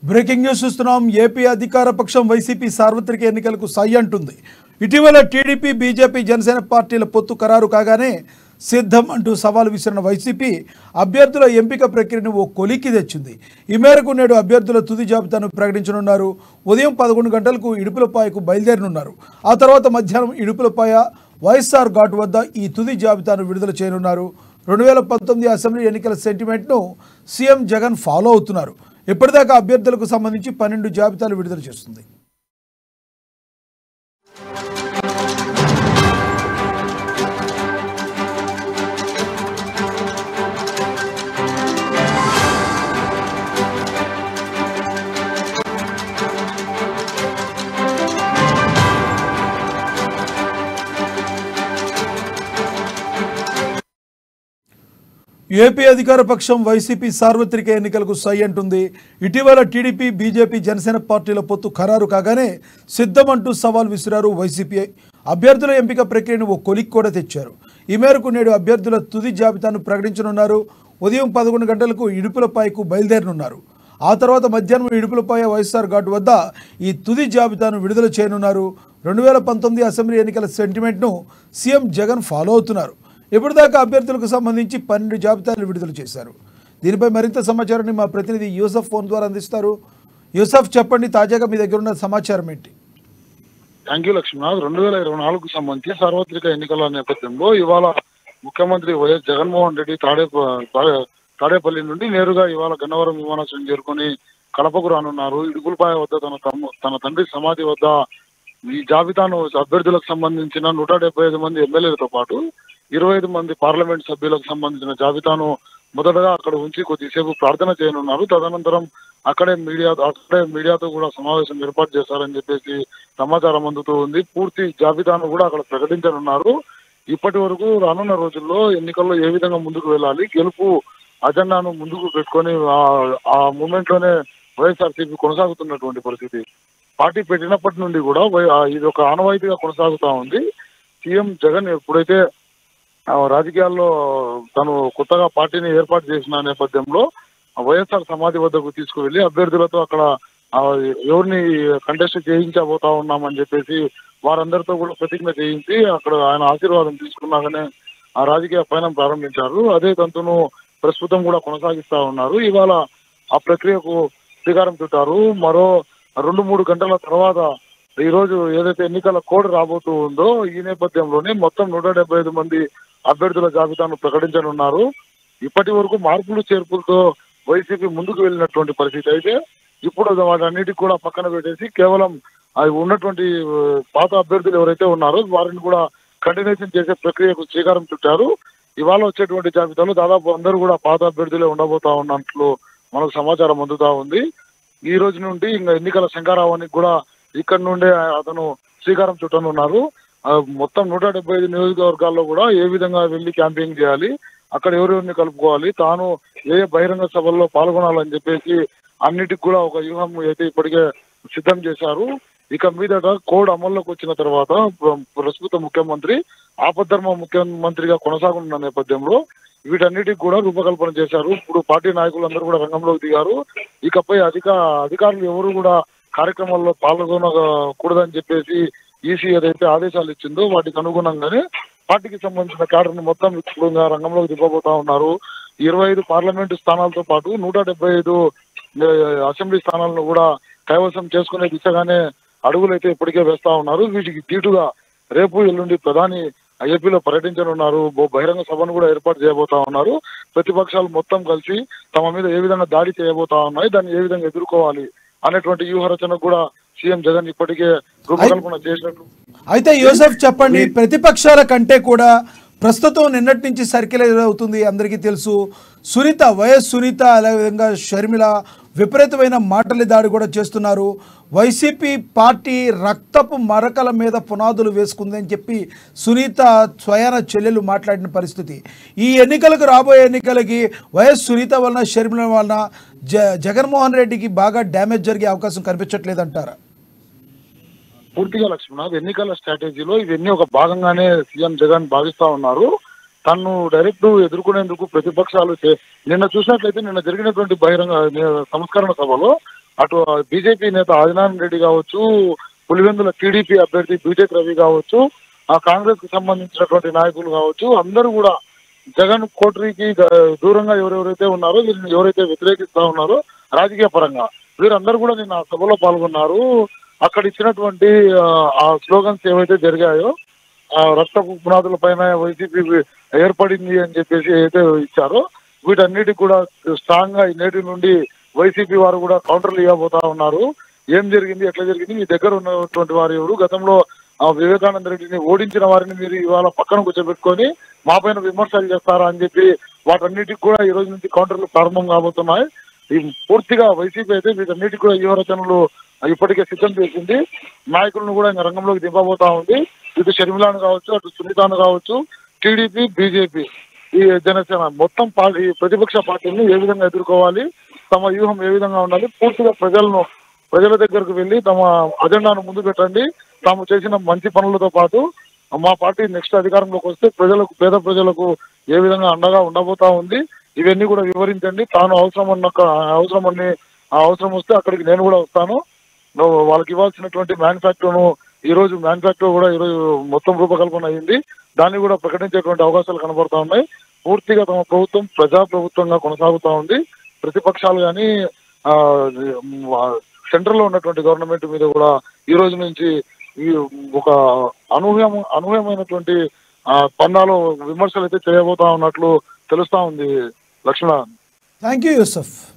breaking news చూస్తున్నాం AP అధికార పక్షం వైసీపీ సార్వత్రిక ఎన్నికలకు సై అంటుంది ఇటీవల టీడీపీ బీజేపీ జనసేన పార్టీల పొత్తు ఖరారు కాగానే సిద్ధం అంటూ సవాల్ విసిరిన వైసీపీ అభ్యర్థుల ఎంపిక ప్రక్రియను ఓ కొలిక్కి తెచ్చింది ఈ మేరకు నేడు అభ్యర్థుల తుది జాబితాను ప్రకటించనున్నారు ఉదయం పదకొండు గంటలకు ఇడుపులపాయకు బయలుదేరనున్నారు ఆ తర్వాత మధ్యాహ్నం ఇడుపులపాయ వైఎస్ఆర్ ఘాట్ వద్ద ఈ తుది జాబితాను విడుదల చేయనున్నారు రెండు వేల పంతొమ్మిది అసెంబ్లీ ఎన్నికల సెంటిమెంట్ను సీఎం జగన్ ఫాలో అవుతున్నారు ఇప్పటిదాకా అభ్యర్థులకు సంబంధించి పన్నెండు జాబితాలు విడుదల చేస్తుంది ఏపీ అధికార పక్షం వైసీపీ సార్వత్రిక ఎన్నికలకు సై అంటుంది ఇటీవల టీడీపీ బీజేపీ జనసేన పార్టీల పొత్తు ఖరారు కాగానే సిద్ధమంటూ సవాల్ విసిరారు వైసీపీ అభ్యర్థుల ఎంపిక ప్రక్రియను ఓ కొలిక్ కూడా తెచ్చారు ఈ మేరకు నేడు అభ్యర్థుల తుది జాబితాను ప్రకటించనున్నారు ఉదయం పదకొండు గంటలకు ఇడుపులపాయకు బయలుదేరనున్నారు ఆ తర్వాత మధ్యాహ్నం ఇడుపులపాయ వైఎస్ఆర్ ఘాట్ వద్ద ఈ తుది జాబితాను విడుదల చేయనున్నారు రెండు వేల పంతొమ్మిది అసెంబ్లీ ఎన్నికల సెంటిమెంట్ను సీఎం జగన్ ఫాలో అవుతున్నారు ఇప్పటిదాకా అభ్యర్థులకు సంబంధించి పన్నెండు జాబితాలు విడుదల చేశారు దీనిపై మరింత సమాచారాన్ని మా ప్రతినిధి యూసఫ్ ఫోన్ ద్వారా అందిస్తారు యూసఫ్ చెప్పండి తాజాగా మీ దగ్గర ఉన్న సమాచారం ఏంటి థ్యాంక్ యూ లక్ష్మీనాథ్ రెండు వేల ఇరవై నాలుగుకు సంబంధించి సార్వత్రిక ఎన్నికల నేపథ్యంలో ఇవాళ ముఖ్యమంత్రి వైఎస్ జగన్మోహన్ రెడ్డి తాడే తాడే- తాడేపల్లి నుండి నేరుగా ఇవాళ గన్నవరం విమానాశ్రయం చేరుకొని కడపకు రానున్నారు ఇడుగులపాయ వద్ద తన తమ్ము తన తండ్రి సమాధి వద్ద ఈ జాబితాను అభ్యర్థులకు సంబంధించిన నూట డెబ్బై ఐదు మంది ఎమ్మెల్యేలతో పాటు ఇరవై ఐదు మంది పార్లమెంట్ సభ్యులకు సంబంధించిన జాబితాను మొదటగా అక్కడ ఉంచి కొద్దిసేపు ప్రార్థన చేయనున్నారు తదనంతరం అక్కడే మీడియా అక్కడే మీడియాతో కూడా సమావేశం ఏర్పాటు చేశారని చెప్పేసి సమాచారం అందుతూ ఉంది పూర్తి జాబితాను కూడా అక్కడ ప్రకటించనున్నారు ఇప్పటి వరకు రానున్న రోజుల్లో ఎన్నికల్లో ఏ విధంగా ముందుకు వెళ్ళాలి గెలుపు అజెండాను ముందుకు పెట్టుకొని ఆ- ఆ మూమెంట్ లోనే వైఎస్ఆర్సీపీ కొనసాగుతున్నటువంటి పరిస్థితి పార్టీ పెట్టినప్పటి నుండి కూడా వై- ఆ ఇది ఒక ఆనవాయితీగా కొనసాగుతా ఉంది సీఎం జగన్ ఎప్పుడైతే ఆ రాజకీయాల్లో తను కొత్తగా పార్టీని ఏర్పాటు చేసిన నేపథ్యంలో ఆ వైఎస్ఆర్ సమాధి వద్దకు తీసుకువెళ్లి అభ్యర్థులతో అక్కడ ఆ ఎవరిని కంటెస్ట్ చేయించబోతా ఉన్నామని చెప్పేసి వారందరితో కూడా ప్రతిజ్ఞ చేయించి అక్కడ ఆయన ఆశీర్వాదం తీసుకున్నాకనే ఆ రాజకీయ పయనం ప్రారంభించారు అదే తంతును ప్రస్తుతం కూడా కొనసాగిస్తా ఉన్నారు ఇవాళ ఆ ప్రక్రియకు శ్రీకారం చుట్టారు మరో రెండు మూడు గంటల తర్వాత ఈ రోజు ఏదైతే ఎన్నికల కోడ్ రాబోతూ ఉందో ఈ నేపథ్యంలోనే మొత్తం నూట డెబ్బై ఐదు మంది అభ్యర్థుల జాబితాను ప్రకటించనున్నారు ఇప్పటి వరకు మార్పులు చేర్పులతో వైసీపీ ముందుకు వెళ్ళినటువంటి పరిస్థితి అయితే ఇప్పుడు వాటన్నిటికి కూడా పక్కన పెట్టేసి కేవలం అవి ఉన్నటువంటి ఆ, పాత అభ్యర్థులు ఎవరైతే ఉన్నారో వారిని కూడా కంటిన్యూషన్ చేసే ప్రక్రియకు శ్రీకారం చుట్టారు ఇవాళ వచ్చేటువంటి జాబితాలో దాదాపు అందరూ కూడా పాత అభ్యర్థులే ఉండబోతా ఉన్నట్లు మనకు సమాచారం అందుతా ఉంది ఈ రోజు నుండి ఇంకా ఎన్నికల శంకారావానికి కూడా ఇక్కడ నుండే అతను శ్రీకారం చుట్టనున్నారు ఆ, మొత్తం నూట డెబ్బై ఐదు నియోజకవర్గాల్లో కూడా ఏ విధంగా వెళ్ళి క్యాంపెయిన్ చేయాలి అక్కడ ఎవరెవరిని కలుపుకోవాలి తాను ఏ బహిరంగ సభల్లో పాల్గొనాలని చెప్పేసి అన్నిటికి కూడా ఒక వ్యూహం అయితే ఇప్పటికే సిద్ధం చేశారు ఇక మీదట కోడ్ అమల్లోకి వచ్చిన తర్వాత ప్ర- ప్రస్తుత ముఖ్యమంత్రి ఆపద్ధర్మ ముఖ్యమంత్రిగా కొనసాగుతున్న నేపథ్యంలో వీటన్నిటికి కూడా రూపకల్పన చేశారు ఇప్పుడు పార్టీ నాయకులందరూ కూడా రంగంలోకి దిగారు ఇకపై అధిక అధికారులు ఎవరు కూడా కార్యక్రమాల్లో పాల్గొనకూడదని చెప్పేసి ఈసీ ఏదైతే ఆదేశాలు ఇచ్చిందో వాటికి అనుగుణంగానే పార్టీకి సంబంధించిన క్యాడర్ను మొత్తం ఇప్పుడు ఇంకా రంగంలోకి దిగబోతా ఉన్నారు ఇరవై ఐదు పార్లమెంటు స్థానాలతో పాటు నూట డెబ్బై ఐదు ఏ, అసెంబ్లీ స్థానాలను కూడా కైవసం చేసుకునే దిశగానే అడుగులైతే ఇప్పటికే వేస్తా ఉన్నారు వీటికి దీటుగా రేపు ఎల్లుండి ప్రధాని ఏపీలో పర్యటించనున్నారు బో- బహిరంగ సభను కూడా ఏర్పాటు చేయబోతా ఉన్నారు ప్రతిపక్షాలు మొత్తం కలిసి తమ మీద ఏ విధంగా దాడి చేయబోతా ఉన్నాయి దాన్ని ఏ విధంగా ఎదుర్కోవాలి అనేటువంటి వ్యూహ రచన కూడా సీఎం జగన్ ఇప్పటికే రూపకల్పన చేసినట్లు అయితే యూసఫ్ చెప్పండి ప్రతిపక్షాల కంటే కూడా ప్రస్తుతం నిన్నటి నుంచి సర్కిల్ అవుతుంది అందరికీ తెలుసు సునీత వైఎస్ సునీత అదేవిధంగా షర్మిల విపరీతమైన మాటల దాడి కూడా చేస్తున్నారు వైసీపీ పార్టీ రక్తపు మరకల మీద పునాదులు వేసుకుందని చెప్పి సునీత స్వయాన చెల్లెలు మాట్లాడిన పరిస్థితి ఈ ఎన్నికలకు రాబోయే ఎన్నికలకి వైఎస్ సునీత వలన షర్మిల వలన జ జగన్మోహన్ రెడ్డికి బాగా డ్యామేజ్ జరిగే అవకాశం కనిపించట్లేదంటారా పూర్తిగా లక్ష్మణ్ ఎన్నికల స్ట్రాటజీలో ఇవన్నీ ఒక భాగంగానే సీఎం జగన్ భావిస్తా ఉన్నారు తను డైరెక్ట్ ఎదుర్కొనేందుకు ప్రతిపక్షాలు చే- నిన్న చూసినట్లయితే నిన్న జరిగినటువంటి బహిరంగ ని- సంస్కరణ సభలో అటు బీజేపీ నేత ఆదినారాయణ రెడ్డి కావచ్చు పులివెందుల టీడీపీ అభ్యర్థి బీటెక్ రవి కావచ్చు ఆ కాంగ్రెస్ కు సంబంధించినటువంటి నాయకులు కావచ్చు అందరూ కూడా జగన్ కోటరీకి ద- దూరంగా ఎవరెవరైతే ఉన్నారో వీళ్ళని ఎవరైతే వ్యతిరేకిస్తా ఉన్నారో రాజకీయ పరంగా వీరందరూ కూడా నిన్న ఆ సభలో పాల్గొన్నారు అక్కడ ఇచ్చినటువంటి ఆ, ఆ స్లోగన్స్ ఏవైతే జరిగాయో ఆ రక్త పునాదుల పైన వైసీపీ ఏర్పడింది అని చెప్పేసి ఏదైతే ఇచ్చారో వీటన్నిటికి కూడా స్ట్రాంగ్ గా ఈ నేటి నుండి వైసీపీ వారు కూడా కౌంటర్లు ఇవ్వబోతా ఉన్నారు ఏం జరిగింది ఎట్లా జరిగింది మీ దగ్గర ఉన్నటువంటి వారు ఎవరు గతంలో ఆ వివేకానంద రెడ్డిని ఓడించిన వారిని మీరు ఇవాళ పక్కన కూర్చోబెట్టుకొని మా పైన విమర్శలు చేస్తారా అని చెప్పి వాటన్నిటికి కూడా ఈ రోజు నుంచి కౌంటర్లు ప్రారంభం కాబోతున్నాయి ఈ పూర్తిగా వైసీపీ అయితే వీటన్నిటికి కూడా యువ రచనలు ఇప్పటికే సిద్ధం చేసింది నాయకులను కూడా ఇంకా రంగంలోకి దింపబోతా ఉంది ఇటు షర్మిలాను కావచ్చు అటు సునీతాను కావచ్చు టీడీపీ బీజేపీ ఈ జనసేన మొత్తం పార్టీ ఈ ప్రతిపక్ష పార్టీలను ఏ విధంగా ఎదుర్కోవాలి తమ వ్యూహం ఏ విధంగా ఉండాలి పూర్తిగా ప్రజలను ప్రజల దగ్గరకు వెళ్ళి తమ అజెండాను ముందు పెట్టండి తాము చేసిన మంచి పనులతో పాటు మా పార్టీ నెక్స్ట్ అధికారంలోకి వస్తే ప్రజలకు పేద ప్రజలకు ఏ విధంగా అండగా ఉండబోతా ఉంది ఇవన్నీ కూడా వివరించండి తాను అవసరం అన్న అవసరం అన్ని ఆ అవసరం వస్తే అక్కడికి నేను కూడా వస్తాను నువ్వు వాళ్ళకి ఇవ్వాల్సినటువంటి మ్యానుఫ్యాక్చర్ను ఈ రోజు మ్యానుఫ్యాక్చర్ కూడా ఈ రోజు మొత్తం రూపకల్పన అయింది దాన్ని కూడా ప్రకటించేటువంటి అవకాశాలు కనబడతా ఉన్నాయి పూర్తిగా తమ ప్రభుత్వం ప్రజా ప్రభుత్వంగా కొనసాగుతా ఉంది ప్రతిపక్షాలు కానీ సెంట్రల్ లో ఉన్నటువంటి గవర్నమెంట్ మీద కూడా ఈ రోజు నుంచి ఈ ఒక అనూహ్యం అనూహ్యమైనటువంటి ఆ, పన్నాలో విమర్శలు అయితే చేయబోతా ఉన్నట్లు తెలుస్తా ఉంది లక్ష్మణ థ్యాంక్ యూ యూసఫ్